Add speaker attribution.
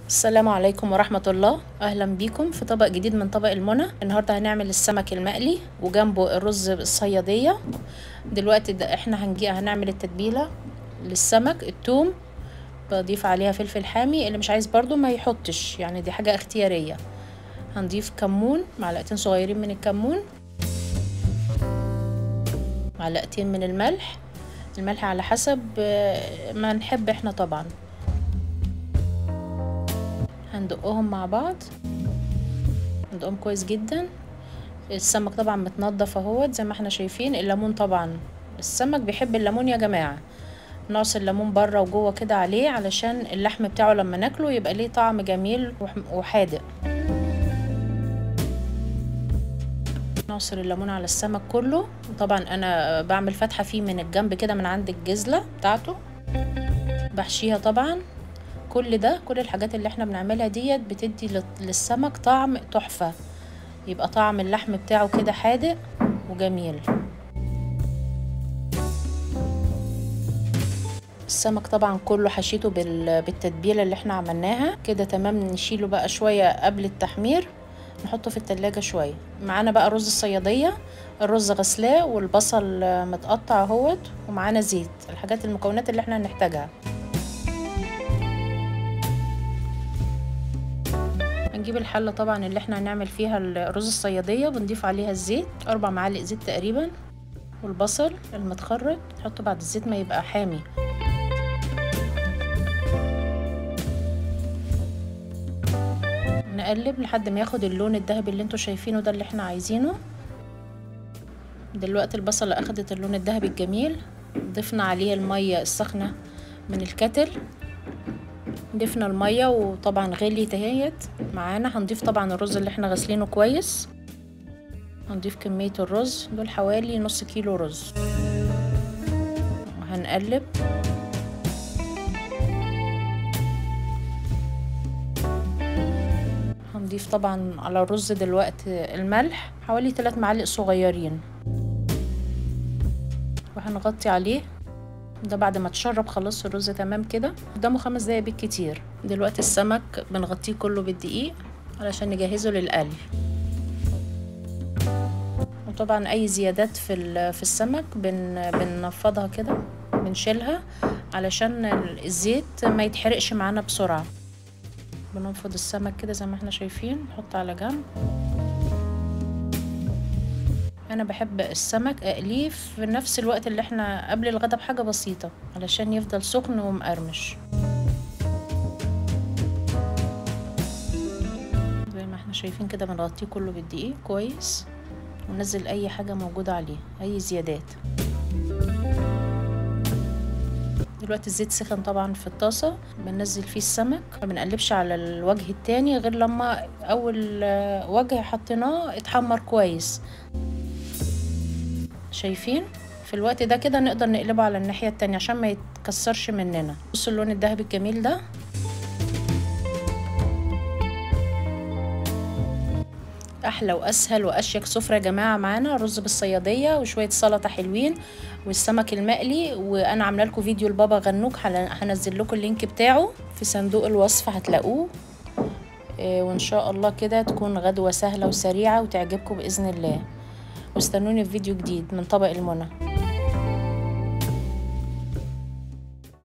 Speaker 1: السلام عليكم ورحمة الله أهلا بيكم في طبق جديد من طبق المنى النهاردة هنعمل السمك المقلي وجنبه الرز الصيادية دلوقتي ده احنا هنجي هنعمل التتبيلة للسمك التوم بضيف عليها فلفل حامي اللي مش عايز برضو ما يحطش يعني دي حاجة اختيارية هنضيف كمون معلقتين صغيرين من الكمون معلقتين من الملح الملح على حسب ما نحب احنا طبعا هندقهم مع بعض هندقهم كويس جدا السمك طبعا متنضف اهوت زي ما احنا شايفين الليمون طبعا السمك بيحب الليمون يا جماعه نعصر الليمون بره وجوه كده عليه علشان اللحم بتاعه لما ناكله يبقى ليه طعم جميل وحادق نعصر الليمون على السمك كله طبعا انا بعمل فتحه فيه من الجنب كده من عند الجزله بتاعته بحشيها طبعا كل ده كل الحاجات اللي احنا بنعملها ديت بتدي للسمك طعم تحفه يبقى طعم اللحم بتاعه كده حادق وجميل السمك طبعا كله حشيته بالتتبيله اللي احنا عملناها كده تمام نشيله بقى شويه قبل التحمير نحطه في التلاجة شوية معانا بقى رز الصيادية الرز غسلاه والبصل متقطع اهوت ومعانا زيت الحاجات المكونات اللي احنا هنحتاجها هنجيب الحلة طبعا اللي احنا هنعمل فيها الرز الصيادية بنضيف عليها الزيت اربع معالق زيت تقريبا والبصل المتخرط نحطه بعد الزيت ما يبقى حامي نقلب لحد ما ياخد اللون الذهبي اللي انتوا شايفينه ده اللي احنا عايزينه دلوقتي البصلة اخدت اللون الذهبي الجميل ضفنا عليه المية السخنة من الكتل ضفنا المية وطبعا غليت اهيت معانا هنضيف طبعا الرز اللي احنا غسلينه كويس هنضيف كمية الرز دول حوالي نص كيلو رز وهنقلب هنضيف طبعا على الرز دلوقتي الملح حوالي 3 معالق صغيرين وهنغطي عليه ده بعد ما تشرب خلاص الرز تمام كده قدامه خمس دقايق بالكتير دلوقتي السمك بنغطيه كله بالدقيق علشان نجهزه للقلي وطبعا اي زيادات في في السمك بن بنفضها كده بنشيلها علشان الزيت ما يتحرقش معانا بسرعه بننفض السمك كده زي ما احنا شايفين نحط على جنب انا بحب السمك اقليه في نفس الوقت اللي احنا قبل الغدا بحاجه بسيطه علشان يفضل سخن ومقرمش زي ما احنا شايفين كده بنغطيه كله بالدقيق كويس وننزل اي حاجه موجوده عليه اي زيادات دلوقتي الزيت سخن طبعا في الطاسه بننزل فيه السمك ما بنقلبش على الوجه التاني غير لما اول وجه حطيناه اتحمر كويس شايفين في الوقت ده كده نقدر نقلبه على الناحية التانية عشان ما يتكسرش مننا بصوا اللون الذهبي الجميل ده احلى واسهل واشيك سفره يا جماعه معانا رز بالصياديه وشويه سلطه حلوين والسمك المقلي وانا عامله لكم فيديو لبابا غنوج هنزل لكم اللينك بتاعه في صندوق الوصف هتلاقوه وان شاء الله كده تكون غدوه سهله وسريعه وتعجبكم باذن الله واستنوني في فيديو جديد من طبق المنى